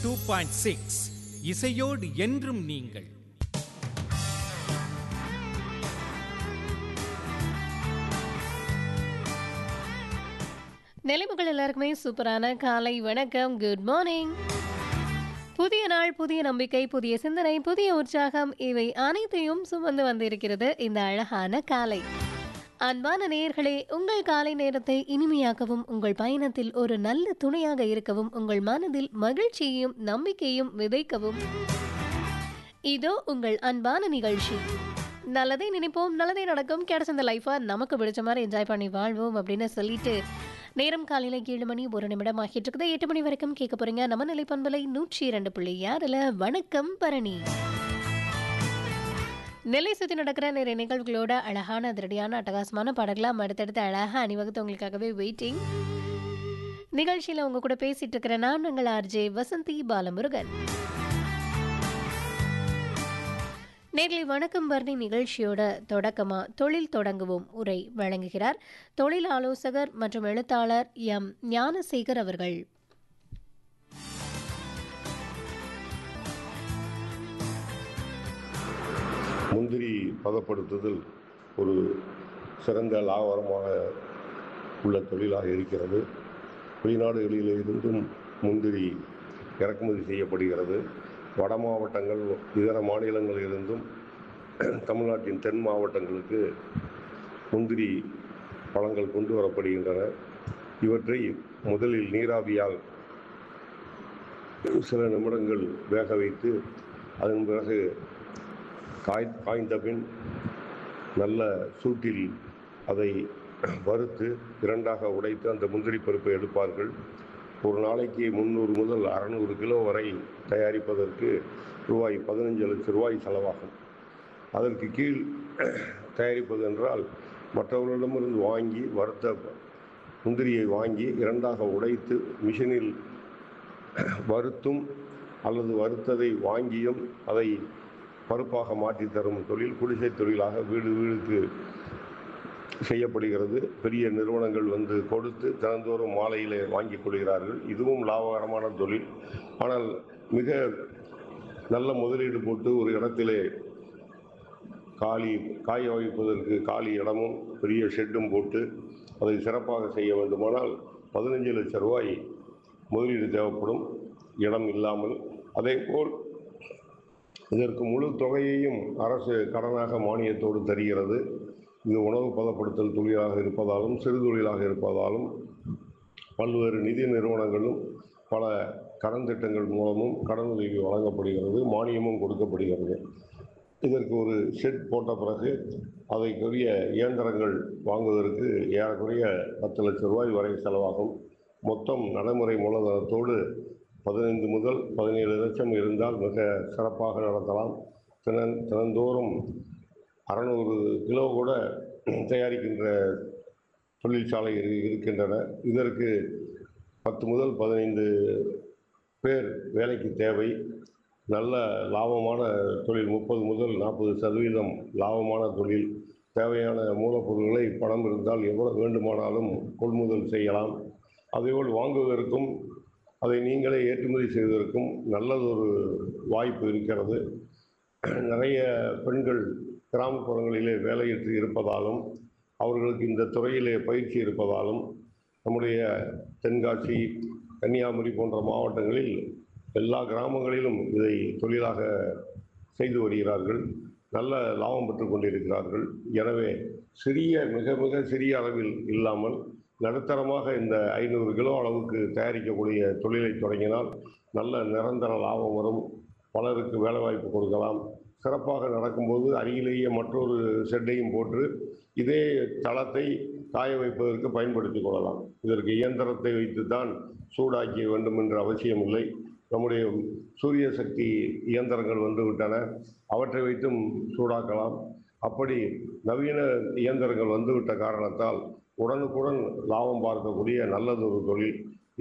two point six இசையோடு என்றும் நீங்கள் நிலைமைகள் எல்லாருக்குமே சூப்பரான காலை வணக்கம் குட் மார்னிங் புதிய நாள் புதிய நம்பிக்கை புதிய சிந்தனை புதிய உற்சாகம் இவை அனைத்தையும் சுமந்து வந்திருக்கிறது இந்த அழகான காலை அன்பான நேயர்களே உங்கள் காலை நேரத்தை இனிமையாக்கவும் உங்கள் பயணத்தில் ஒரு நல்ல துணையாக இருக்கவும் உங்கள் மனதில் மகிழ்ச்சியையும் நம்பிக்கையும் விதைக்கவும் இதோ உங்கள் அன்பான நிகழ்ச்சி நல்லதை நினைப்போம் நல்லதே நடக்கும் கிடைச்ச இந்த லைஃபை நமக்கு பிடிச்ச மாதிரி என்ஜாய் பண்ணி வாழ்வோம் அப்படின்னு சொல்லிட்டு நேரம் காலையில ஏழு மணி ஒரு நிமிடம் ஆகிட்டு இருக்குது எட்டு மணி வரைக்கும் கேட்க போறீங்க நம்ம நிலை பண்பலை நூற்றி இரண்டு புள்ளி ஆறுல வணக்கம் பரணி நெல்லை சுற்றி நடக்கிற நிறைய நிகழ்வுகளோட அழகான அதிரடியான அட்டகாசமான பாடலாம் அடுத்தடுத்து அழகாக அணிவகுத்து உங்களுக்காகவே வெயிட்டிங் நிகழ்ச்சியில் உங்க கூட பேசிட்டு இருக்கிற நான் உங்கள் ஆர்ஜே வசந்தி பாலமுருகன் நேர்களை வணக்கம் பரணி நிகழ்ச்சியோட தொடக்கமா தொழில் தொடங்குவோம் உரை வழங்குகிறார் தொழில் ஆலோசகர் மற்றும் எழுத்தாளர் எம் ஞானசேகர் அவர்கள் முந்திரி பதப்படுத்துதல் ஒரு சிறந்த லாபகரமாக உள்ள தொழிலாக இருக்கிறது வெளிநாடுகளில் இருந்தும் முந்திரி இறக்குமதி செய்யப்படுகிறது வட மாவட்டங்கள் இதர மாநிலங்களிலிருந்தும் தமிழ்நாட்டின் தென் மாவட்டங்களுக்கு முந்திரி பழங்கள் கொண்டு வரப்படுகின்றன இவற்றை முதலில் நீராவியால் சில நிமிடங்கள் வேக வைத்து அதன் பிறகு காய் காய்ந்த பின் நல்ல சூட்டில் அதை வறுத்து இரண்டாக உடைத்து அந்த முந்திரி பருப்பை எடுப்பார்கள் ஒரு நாளைக்கு முந்நூறு முதல் அறநூறு கிலோ வரை தயாரிப்பதற்கு ரூபாய் பதினஞ்சு லட்சம் ரூபாய் செலவாகும் அதற்கு கீழ் தயாரிப்பது என்றால் மற்றவர்களிடமிருந்து வாங்கி வறுத்த முந்திரியை வாங்கி இரண்டாக உடைத்து மிஷினில் வறுத்தும் அல்லது வறுத்ததை வாங்கியும் அதை பருப்பாக மாற்றி தரும் தொழில் குடிசை தொழிலாக வீடு வீடுக்கு செய்யப்படுகிறது பெரிய நிறுவனங்கள் வந்து கொடுத்து தினந்தோறும் மாலையிலே வாங்கிக் கொள்கிறார்கள் இதுவும் லாபகரமான தொழில் ஆனால் மிக நல்ல முதலீடு போட்டு ஒரு இடத்திலே காலி காய வைப்பதற்கு காலி இடமும் பெரிய ஷெட்டும் போட்டு அதை சிறப்பாக செய்ய வேண்டுமானால் பதினஞ்சு லட்சம் ரூபாய் முதலீடு தேவைப்படும் இடம் இல்லாமல் அதேபோல் இதற்கு முழு தொகையையும் அரசு கடனாக மானியத்தோடு தருகிறது இது உணவு பதப்படுத்தல் தொழிலாக இருப்பதாலும் சிறு தொழிலாக இருப்பதாலும் பல்வேறு நிதி நிறுவனங்களும் பல கடன் திட்டங்கள் மூலமும் கடன் உதவி வழங்கப்படுகிறது மானியமும் கொடுக்கப்படுகிறது இதற்கு ஒரு ஷெட் போட்ட பிறகு அதைக்குரிய இயந்திரங்கள் வாங்குவதற்கு ஏறக்குறைய பத்து லட்சம் ரூபாய் வரை செலவாகும் மொத்தம் நடைமுறை மூலதனத்தோடு பதினைந்து முதல் பதினேழு லட்சம் இருந்தால் மிக சிறப்பாக நடத்தலாம் தினன் தினந்தோறும் அறநூறு கிலோ கூட தயாரிக்கின்ற தொழிற்சாலை இரு- இருக்கின்றன இதற்கு பத்து முதல் பதினைந்து பேர் வேலைக்கு தேவை நல்ல லாபமான தொழில் முப்பது முதல் நாற்பது சதவீதம் லாபமான தொழில் தேவையான மூலப்பொருட்களை பணம் இருந்தால் எவ்வளவு வேண்டுமானாலும் கொள்முதல் செய்யலாம் அதேபோல் வாங்குவதற்கும் அதை நீங்களே ஏற்றுமதி செய்வதற்கும் நல்லதொரு வாய்ப்பு இருக்கிறது நிறைய பெண்கள் கிராமப்புறங்களிலே வேலையின்றி இருப்பதாலும் அவர்களுக்கு இந்த துறையிலே பயிற்சி இருப்பதாலும் நம்முடைய தென்காசி கன்னியாகுமரி போன்ற மாவட்டங்களில் எல்லா கிராமங்களிலும் இதை தொழிலாக செய்து வருகிறார்கள் நல்ல லாபம் பெற்று கொண்டிருக்கிறார்கள் எனவே சிறிய மிக மிக சிறிய அளவில் இல்லாமல் நடுத்தரமாக இந்த ஐநூறு கிலோ அளவுக்கு தயாரிக்கக்கூடிய தொழிலை தொடங்கினால் நல்ல நிரந்தர லாபம் வரும் பலருக்கு வேலைவாய்ப்பு கொடுக்கலாம் சிறப்பாக நடக்கும்போது அருகிலேயே மற்றொரு ஷெட்டையும் போட்டு இதே தளத்தை காய வைப்பதற்கு பயன்படுத்திக் கொள்ளலாம் இதற்கு இயந்திரத்தை வைத்து தான் சூடாக்க வேண்டும் என்ற அவசியம் இல்லை நம்முடைய சூரிய சக்தி இயந்திரங்கள் வந்து விட்டன அவற்றை வைத்தும் சூடாக்கலாம் அப்படி நவீன இயந்திரங்கள் வந்துவிட்ட காரணத்தால் உடனுக்குடன் லாபம் பார்க்கக்கூடிய நல்லதொரு தொழில்